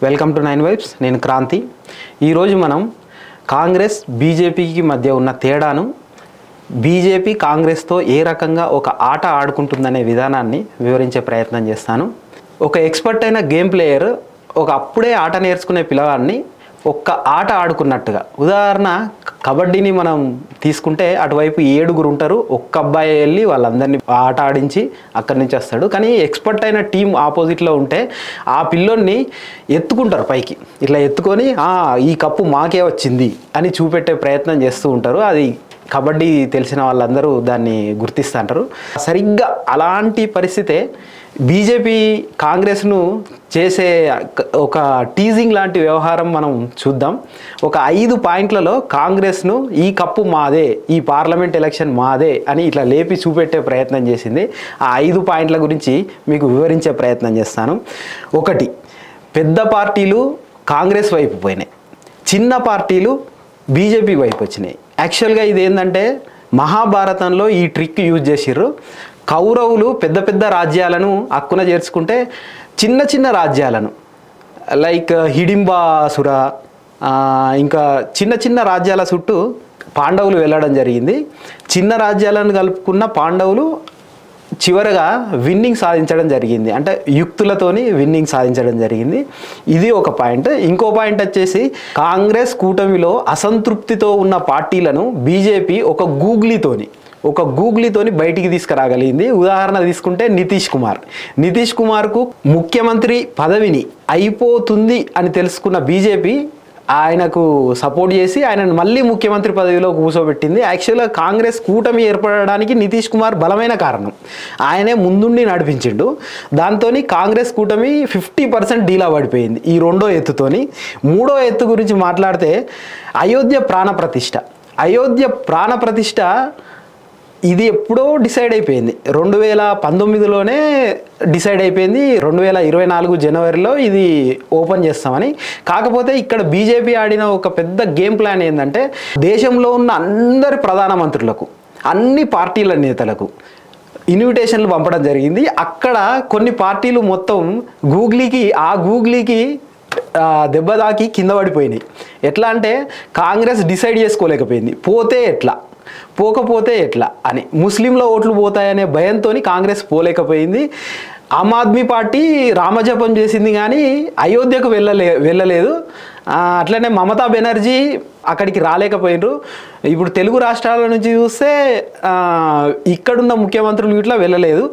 welcome to nine vibes నేను క్రాంతి ఈరోజు మనం కాంగ్రెస్ బీజేపీకి మధ్య ఉన్న తేడాను బీజేపీ కాంగ్రెస్తో ఏ రకంగా ఒక ఆట ఆడుకుంటుందనే విధానాన్ని వివరించే ప్రయత్నం చేస్తాను ఒక ఎక్స్పర్ట్ అయిన గేమ్ ప్లేయర్ ఒక అప్పుడే ఆట నేర్చుకునే పిల్లవాడిని ఒక్క ఆట ఆడుకున్నట్టుగా ఉదాహరణ కబడ్డీని మనం తీసుకుంటే అటువైపు ఏడుగురు ఉంటారు ఒక్క అబ్బాయి వెళ్ళి వాళ్ళందరినీ ఆట ఆడించి అక్కడి నుంచి వస్తాడు కానీ ఎక్స్పర్ట్ అయిన టీం ఆపోజిట్లో ఉంటే ఆ పిల్లోని ఎత్తుకుంటారు పైకి ఇట్లా ఎత్తుకొని "ఆ, ఈ కప్పు మాకే వచ్చింది అని చూపెట్టే ప్రయత్నం చేస్తూ ఉంటారు అది కబడ్డీ తెలిసిన వాళ్ళందరూ దాన్ని గుర్తిస్తుంటారు సరిగ్గా అలాంటి పరిస్థితే బీజేపీ కాంగ్రెస్ను చేసే ఒక టీజింగ్ లాంటి వ్యవహారం మనం చూద్దాం ఒక ఐదు పాయింట్లలో కాంగ్రెస్ను ఈ కప్పు మాదే ఈ పార్లమెంట్ ఎలక్షన్ మాదే అని ఇట్లా లేపి చూపెట్టే ప్రయత్నం చేసింది ఆ ఐదు పాయింట్ల గురించి మీకు వివరించే ప్రయత్నం చేస్తాను ఒకటి పెద్ద పార్టీలు కాంగ్రెస్ వైపు పోయినాయి చిన్న పార్టీలు బీజేపీ వైపు వచ్చినాయి యాక్చువల్గా ఇది ఏంటంటే మహాభారతంలో ఈ ట్రిక్ యూజ్ చేసిర్రు కౌరవులు పెద్ద పెద్ద రాజ్యాలను హక్కున చేర్చుకుంటే చిన్న చిన్న రాజ్యాలను లైక్ హిడింబాసుర ఆ, ఇంకా చిన్న చిన్న రాజ్యాల చుట్టూ పాండవులు వెళ్ళడం జరిగింది చిన్న రాజ్యాలను కలుపుకున్న పాండవులు చివరగా విన్నింగ్ సాధించడం జరిగింది అంటే యుక్తులతోని విన్నింగ్ సాధించడం జరిగింది ఇది ఒక పాయింట్ ఇంకో పాయింట్ వచ్చేసి కాంగ్రెస్ కూటమిలో అసంతృప్తితో ఉన్న పార్టీలను బీజేపీ ఒక గూగ్లీతోని ఒక గూగ్లీతోని బయటికి తీసుకురాగలిగింది ఉదాహరణ తీసుకుంటే నితీష్ కుమార్ నితీష్ కుమార్కు ముఖ్యమంత్రి పదవిని అయిపోతుంది అని తెలుసుకున్న బీజేపీ ఆయనకు సపోర్ట్ చేసి ఆయనను మళ్ళీ ముఖ్యమంత్రి పదవిలో కూర్చోబెట్టింది యాక్చువల్గా కాంగ్రెస్ కూటమి ఏర్పడడానికి నితీష్ కుమార్ బలమైన కారణం ఆయనే ముందుండి నడిపించిండు దాంతో కాంగ్రెస్ కూటమి ఫిఫ్టీ పర్సెంట్ డీలా పడిపోయింది ఈ రెండో ఎత్తుతోని మూడో ఎత్తు గురించి మాట్లాడితే అయోధ్య ప్రాణప్రతిష్ఠ అయోధ్య ప్రాణప్రతిష్ఠ ఇది ఎప్పుడో డిసైడ్ అయిపోయింది రెండు వేల పంతొమ్మిదిలోనే డిసైడ్ అయిపోయింది రెండు వేల ఇరవై నాలుగు జనవరిలో ఇది ఓపెన్ చేస్తామని కాకపోతే ఇక్కడ బీజేపీ ఆడిన ఒక పెద్ద గేమ్ ప్లాన్ ఏంటంటే దేశంలో ఉన్న అందరి ప్రధానమంత్రులకు అన్ని పార్టీల నేతలకు ఇన్విటేషన్లు పంపడం జరిగింది అక్కడ కొన్ని పార్టీలు మొత్తం గూగ్లీకి ఆ గూగ్లీకి ఆ, దెబ్బ తాకి కింద పడిపోయినాయి ఎట్లా అంటే కాంగ్రెస్ డిసైడ్ చేసుకోలేకపోయింది పోతే ఎట్లా పోకపోతే ఎట్లా అని ముస్లింల ఓట్లు పోతాయనే భయంతో కాంగ్రెస్ పోలేకపోయింది ఆమ్ ఆద్మీ పార్టీ రామజపం చేసింది కానీ అయోధ్యకు వెళ్ళలే వెళ్ళలేదు ఆ, అట్లనే మమతా బెనర్జీ అక్కడికి రాలేకపోయినరు ఇప్పుడు తెలుగు రాష్ట్రాల నుంచి చూస్తే ఆ, ఇక్కడున్న ముఖ్యమంత్రులు ఇట్లా వెళ్ళలేదు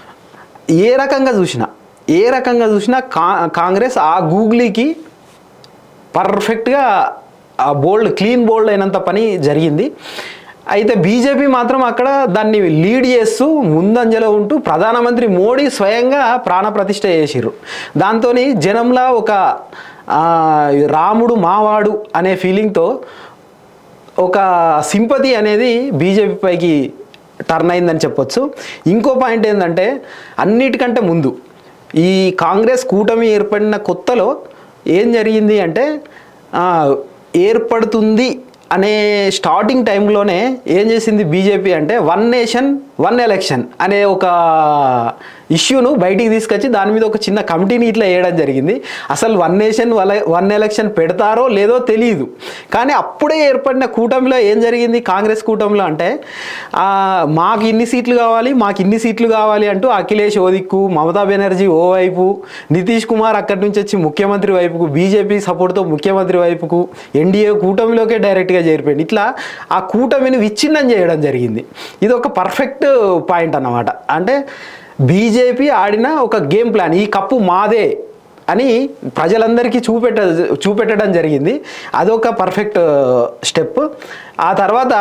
ఏ రకంగా చూసినా ఏ రకంగా చూసినా కా కాంగ్రెస్ ఆ గూగ్లీకి పర్ఫెక్ట్గా ఆ బోల్డ్ క్లీన్ బోల్డ్ అయినంత పని జరిగింది అయితే బీజేపీ మాత్రం అక్కడ దాన్ని లీడ్ చేస్తూ ముందంజలో ఉంటూ ప్రధానమంత్రి మోడీ స్వయంగా ప్రాణప్రతిష్ఠ చేసిర్రు దాంతో జనంలా ఒక ఆ, రాముడు మావాడు అనే ఫీలింగ్తో ఒక సింపతి అనేది బీజేపీ పైకి టర్న్ అయిందని చెప్పొచ్చు ఇంకో పాయింట్ ఏంటంటే అన్నిటికంటే ముందు ఈ కాంగ్రెస్ కూటమి ఏర్పడిన కొత్తలో ఏం జరిగింది అంటే ఆ, ఏర్పడుతుంది అనే స్టార్టింగ్ టైంలోనే ఏం చేసింది బీజేపీ అంటే వన్ నేషన్ వన్ ఎలక్షన్ అనే ఒక ఇష్యూను బయటికి తీసుకొచ్చి దాని మీద ఒక చిన్న కమిటీని ఇట్లా వేయడం జరిగింది అసలు వన్ నేషన్ వన్ ఎలక్షన్ పెడతారో లేదో తెలియదు కానీ అప్పుడే ఏర్పడిన కూటమిలో ఏం జరిగింది కాంగ్రెస్ కూటమిలో అంటే ఆ, మాకు ఇన్ని సీట్లు కావాలి మాకు ఇన్ని సీట్లు కావాలి అంటూ అఖిలేష్ ఓ దిక్కు మమతా బెనర్జీ ఓ వైపు నితీష్ కుమార్ అక్కడి నుంచి వచ్చి ముఖ్యమంత్రి వైపుకు బీజేపీ సపోర్ట్తో ముఖ్యమంత్రి వైపుకు ఎన్డీఏ కూటమిలోకే డైరెక్ట్గా చేరిపోయింది ఇట్లా ఆ కూటమిని విచ్ఛిన్నం చేయడం జరిగింది ఇది ఒక పర్ఫెక్ట్ పాయింట్ అన్నమాట అంటే బీజేపీ ఆడిన ఒక గేమ్ ప్లాన్ ఈ కప్పు మాదే అని ప్రజలందరికీ చూపెట్ట చూపెట్టడం జరిగింది అదొక పర్ఫెక్ట్ స్టెప్ ఆ తర్వాత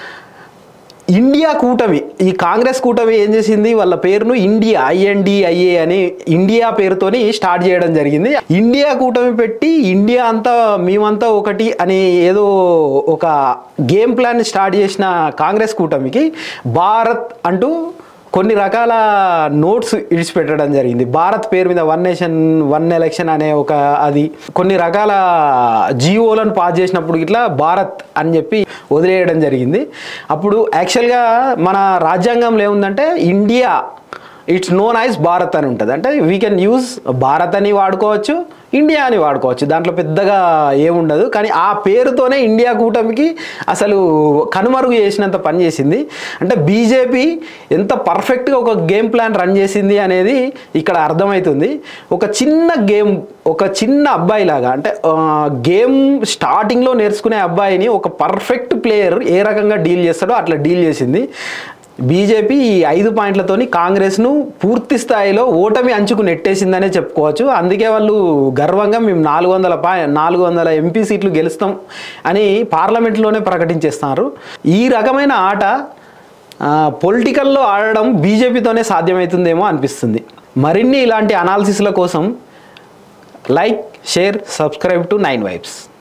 ఇండియా కూటమి ఈ కాంగ్రెస్ కూటమి ఏం చేసింది వాళ్ళ పేరును ఇండియా ఐఎన్డిఐఏ అని ఇండియా పేరుతోని స్టార్ట్ చేయడం జరిగింది ఇండియా కూటమి పెట్టి ఇండియా అంతా మేమంతా ఒకటి అని ఏదో ఒక గేమ్ ప్లాన్ స్టార్ట్ చేసిన కాంగ్రెస్ కూటమికి భారత్ అంటూ కొన్ని రకాల నోట్స్ ఇడిచిపెట్టడం జరిగింది భారత్ పేరు మీద వన్ నేషన్ వన్ ఎలక్షన్ అనే ఒక అది కొన్ని రకాల జియోలను పాస్ చేసినప్పుడు ఇట్లా భారత్ అని చెప్పి వదిలేయడం జరిగింది అప్పుడు యాక్చువల్గా మన రాజ్యాంగంలో ఏముందంటే India it's known as Bharat అని ఉంటుంది అంటే వీ కెన్ యూజ్ భారత్ అని వాడుకోవచ్చు ఇండియా అని వాడుకోవచ్చు దాంట్లో పెద్దగా ఏముండదు కానీ ఆ పేరుతోనే ఇండియా కూటమికి అసలు కనుమరుగు చేసినంత పని చేసింది అంటే బీజేపీ ఎంత పర్ఫెక్ట్గా ఒక గేమ్ ప్లాన్ రన్ చేసింది అనేది ఇక్కడ అర్థమవుతుంది ఒక చిన్న గేమ్ ఒక చిన్న అబ్బాయి లాగా అంటే ఆ, గేమ్ స్టార్టింగ్లో నేర్చుకునే అబ్బాయిని ఒక పర్ఫెక్ట్ ప్లేయర్ ఏ రకంగా డీల్ చేస్తాడో అట్లా డీల్ చేసింది బీజేపీ ఈ ఐదు పాయింట్లతోని కాంగ్రెస్ను పూర్తి స్థాయిలో ఓటమి అంచుకు నెట్టేసిందనే చెప్పుకోవచ్చు అందుకే వాళ్ళు గర్వంగా మేము నాలుగు వందల పా నాలుగు వందల ఎంపీ సీట్లు గెలుస్తాం అని పార్లమెంట్లోనే ప్రకటించేస్తున్నారు ఈ రకమైన ఆట పొలిటికల్లో ఆడడం బీజేపీతోనే సాధ్యమవుతుందేమో అనిపిస్తుంది మరిన్ని ఇలాంటి అనాలిసిస్ల కోసం like share subscribe to nine vibes